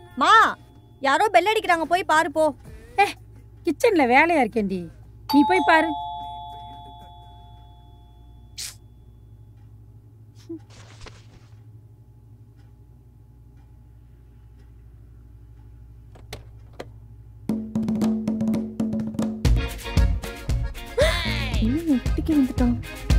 மா யாரோ பெல் அடிக்கிறாங்க போய் பாரு போ கிச்சன்ல வேலையா இருக்கேன்டி நீ போய் பாரு வீட்டுக்கு வந்துட்டான்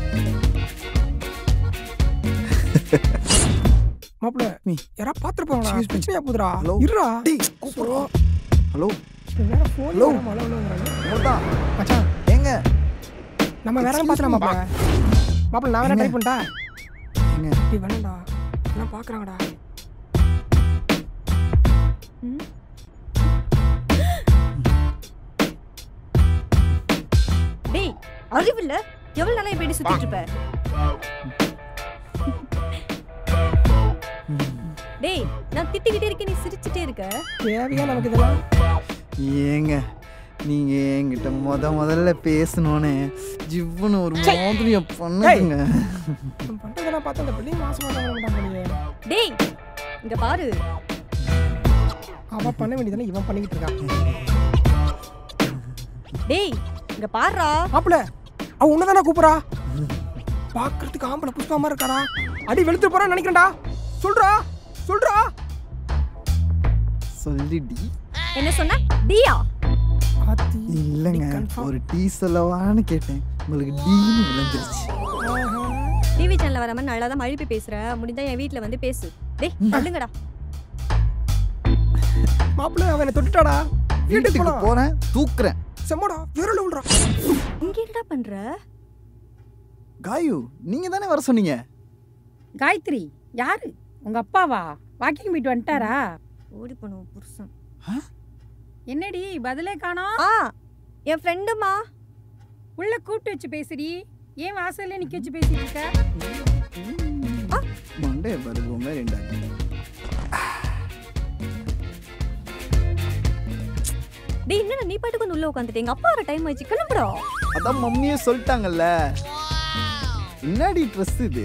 மாப்பிள மீ. யாரா பாத்துருப்பாங்களா Excuse me. பிரச்சனையா போதுடா Hello? இருடா டேய் கூப்பிடுறா ஹலோ வேற phone Hello? வேற மழை விழுங்குறாங்க. அவ்வளோதான் மச்சான் ஏங்க நம்ம வேற Excuse பாத்துலாம் me. மாப்பிள மாப்பிள நான் வேணா ஏங்க? ட்ரை பண்ணிட்டா ஏங்க டேய் வேணாம்டா எல்லாம் பாக்குறாங்கடா டேய் அறிவில்ல எவ்வளவு நாளா இப்படி சுத்திட்டு இருப்ப டேய் நான் திட்டிக்கிட்டே இருக்கேன் நீ சிரிச்சிட்டே இருக்க தேவையா நமக்கு இதெல்லாம் ஏங்க நீங்க என்கிட்ட முத முதல்ல பேசணும்னு ஜிவ்வுன்னு ஒரு மாதிரியா பண்ணுதுங்க நம்ம பண்றதெல்லாம் பார்த்து அந்த பிள்ளைங்க மாசமா மாட்டாங்க பண்ணியே டேய் இங்க பாரு அவ பண்ண வேண்டியதானே இவன் பண்ணிக்கிட்டு இருக்கான் டேய் இங்க பாருடா மாப்பிள அவ உன்னதானே கூப்பிடுறா பாக்குறதுக்கு ஆம்பளை புஷ்பா மாதிரி இருக்காடா அடி வெளுத்து போறான்னு நினைக்கிறேன்டா சொல்றா சொல்றா சொல்லிடி என்ன சொன்ன டியா ஆத்தி இல்லைங்க நீ confirm. ஒரு டீ சொல்லவான்னு கேட்டேன் உங்களுக்கு டீன்னு விழுந்துருச்சு டிவி சேனல்ல வர மாதிரி நல்லா தான் மழுப்பி பேசுற முடிந்தா என் வீட்ல வந்து பேசு டேய் சொல்லுங்கடா மாப்பிள அவன் என்ன தொட்டுட்டாடா வீட்டுக்கு வீட்டுக்கு போலாம் போறேன் தூக்குறேன் செம்மடா விரல விடுறா இங்க என்னடா பண்ற காயு நீங்க தானே வர சொன்னீங்க காயத்ரி யாரு உங்க அப்பாவா வாக்கிங் போயிட்டு வந்துட்டாரா ஓடி போனோம் புருஷன் என்னடி பதிலே காணோம் ஆ என் ஃப்ரெண்டுமா உள்ள கூப்பிட்டு வச்சு பேசுடி ஏன் வாசல்ல நிக்க வச்சு பேசிட்டு இருக்க மண்டே பருவமே ரெண்டாச்சு டேய் என்னடா நீ பாட்டுக்கு வந்து உள்ள உட்காந்துட்டு எங்க அப்பா வர டைம் ஆயிடுச்சு கிளம்புடா அதான் மம்மியே சொல்லிட்டாங்கல்ல என்னடி ட்ரெஸ் இது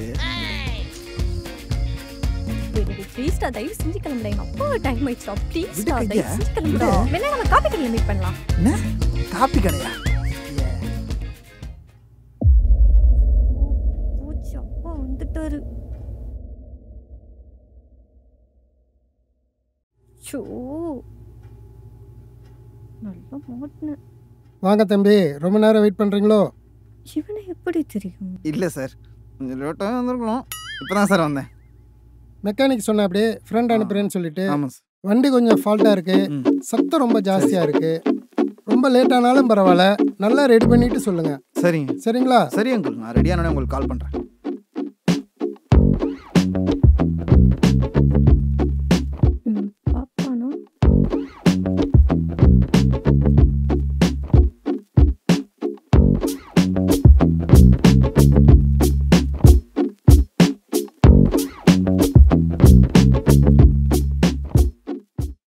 ப்ளீஸ்டா தயவு செஞ்சு கிளம்புடா எங்க அப்பா வர டைம் ஆயிடுச்சுடா ப்ளீஸ்டா விடு தயவு கையா. செஞ்சு கிளம்புடா விடு. வேணா நம்ம காப்பி கடையில மீட் பண்ணலாம் என்ன காப்பி கடையா பூச்சி அப்பா வந்துட்டாரு ஷோ நல்லா மாட்டினேன் வாங்க தம்பி ரொம்ப நேரம் வெயிட் பண்றீங்களோ இவனை எப்படி தெரியும் இல்லை சார் கொஞ்சம் லேட்டாக வந்திருக்கணும் இப்போ தான் சார் வந்தேன் மெக்கானிக் சொன்ன அப்படியே ஃப்ரெண்ட் அனுப்புறேன்னு சொல்லிட்டு ஆமாம் சார் வண்டி கொஞ்சம் ஃபால்ட்டா இருக்கு ம் சத்தம் ரொம்ப ஜாஸ்தியா இருக்கு ரொம்ப லேட் ஆனாலும் பரவாயில்ல நல்லா ரெடி பண்ணிட்டு சொல்லுங்க சரிங்க சரிங்களா சரி அங்கிள் நான் ரெடியானோடனே உங்களுக்கு கால் பண்ணுறேன்